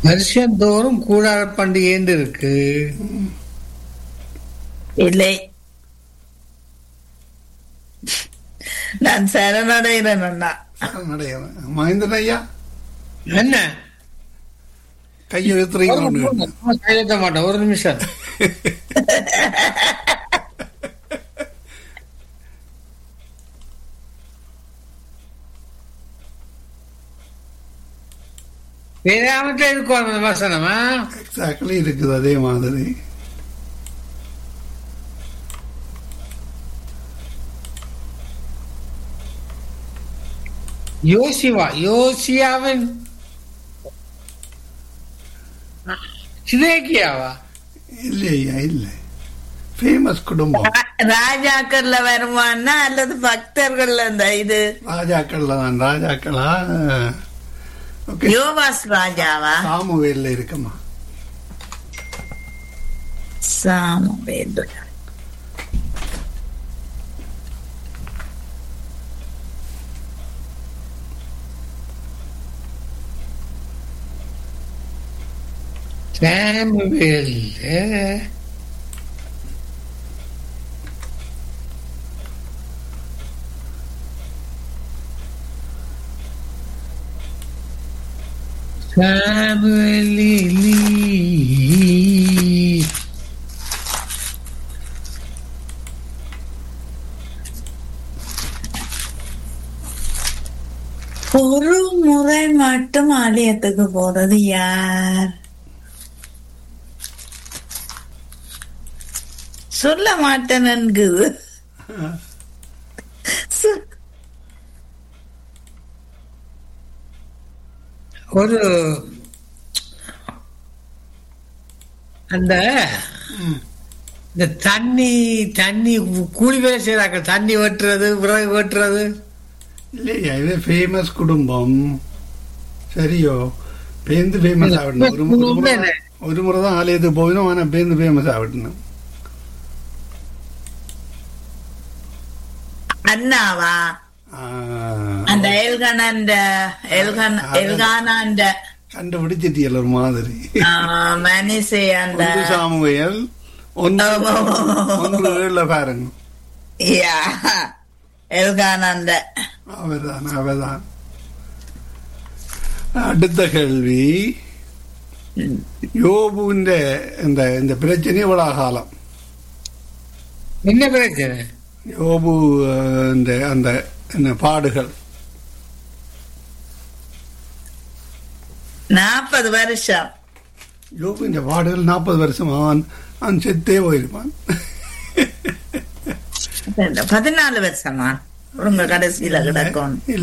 வருஷந்தோறும் கூடார பண்டிகைன்னு இருக்கு இல்லை நான் சரணடைகிறேன் அண்ணா நடைகிறேன் மகேந்திரன் ஐயா என்ன கையை எடுத்துறீங்க கையெழுத்த மாட்டேன் ஒரு நிமிஷம் வேறாமட்ட இருக்கும் அந்த வசனமா எக்ஸாக்ட்லி இருக்குது அதே மாதிரி யோசிவா யோசியாவின் சிதேக்கியாவா இல்லை ஐயா இல்லை ஃபேமஸ் குடும்பம் ராஜாக்கள்ல வருமானா அல்லது பக்தர்கள்ல இந்த இது ராஜாக்கள்ல தான் ராஜாக்களா ஓகே யோவாஸ் ராஜாவா சாமுவேல்ல இருக்குமா சாமுவேல் சாமுவேல் சாமுவேலி ஒரு முறை மட்டும் ஆலயத்துக்கு போறது யார் சொல்ல மாட்டேன் என்குது சொ- ஒரு அந்த இந்த தண்ணி தண்ணி கூலி வேலை செய்யறாங்க தண்ணி வெட்டுறது விறகு வெட்டுறது இல்லையா இது ஃபேமஸ் குடும்பம் சரியோ பேந்து ஃபேமஸ் ஆகணும் ஒரு மு- ஒரு முறை தான்- ஒரு முறை தான் ஆலயத்துக்கு போகணும் ஆனா பேந்து ஃபேமஸ் ஆகணும் அண்ணாவா ஆ, அந்த எல்கனந்த எல்கன் எல்கானாண்ட கண்டுபிடிச்சிட்டியல் ஒரு மாதிரி மனிசே அந்த ஒன்று சாமுவேல் ஒன்று ஒன்று ஏழுல பாருங்க யா எல்கானந்த அவர்தான் அவர்தான் அடுத்த கேள்வி யோபுவின் இந்த இந்த பிரச்சனை இவ்வளவு காலம் என்ன பிரச்சனை யோபு அஹ், இந்த அந்த என்ன பாடுகள் நாற்பது வருஷம் யோபு இந்த பாடுகள் நாற்பது வருஷம் அவன் அவன் செத்தே போயிருப்பான் பதினாலு வருஷமா உங்க கடைசியில கிடக்கும் இல்ல